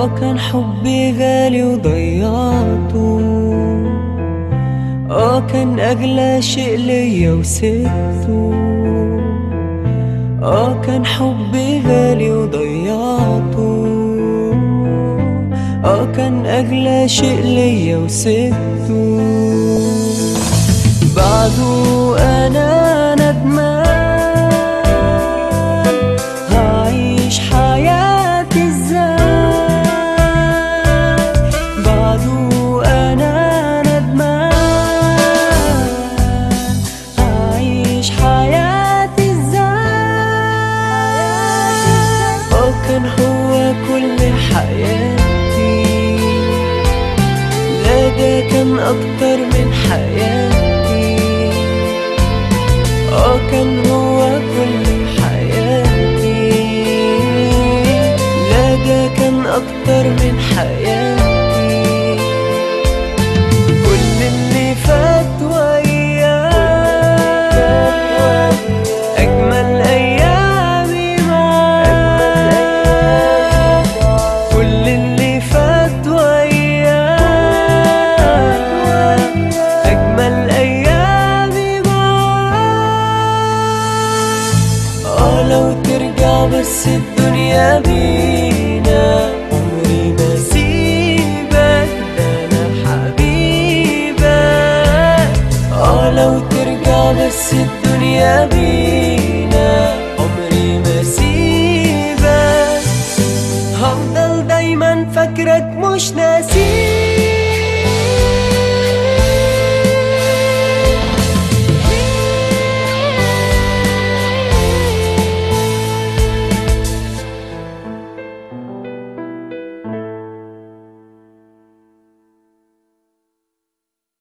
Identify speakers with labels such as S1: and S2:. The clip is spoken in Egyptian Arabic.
S1: اه كان حبي غالي وضيعته اه كان اغلى شيء ليا وسبته اه كان حبي غالي وضيعته اه كان اغلى شيء ليا وسبته بعده انا ندمان هعيش حياتي ازاي بعده انا ندمان هعيش حياتي ازاي اه كان هو كل حياتي لا ده كان اكتر من حياتي اه كان هو كل حياتي لا ده كان اكتر من حياتي كل اللي فات وياه اجمل ايامي معاه كل اللي فات وياه اجمل ايامي معاه اه لو ترجع بس الدنيا بينا عمري ما سيبك ده انا حبيبك اه لو ترجع بس الدنيا بينا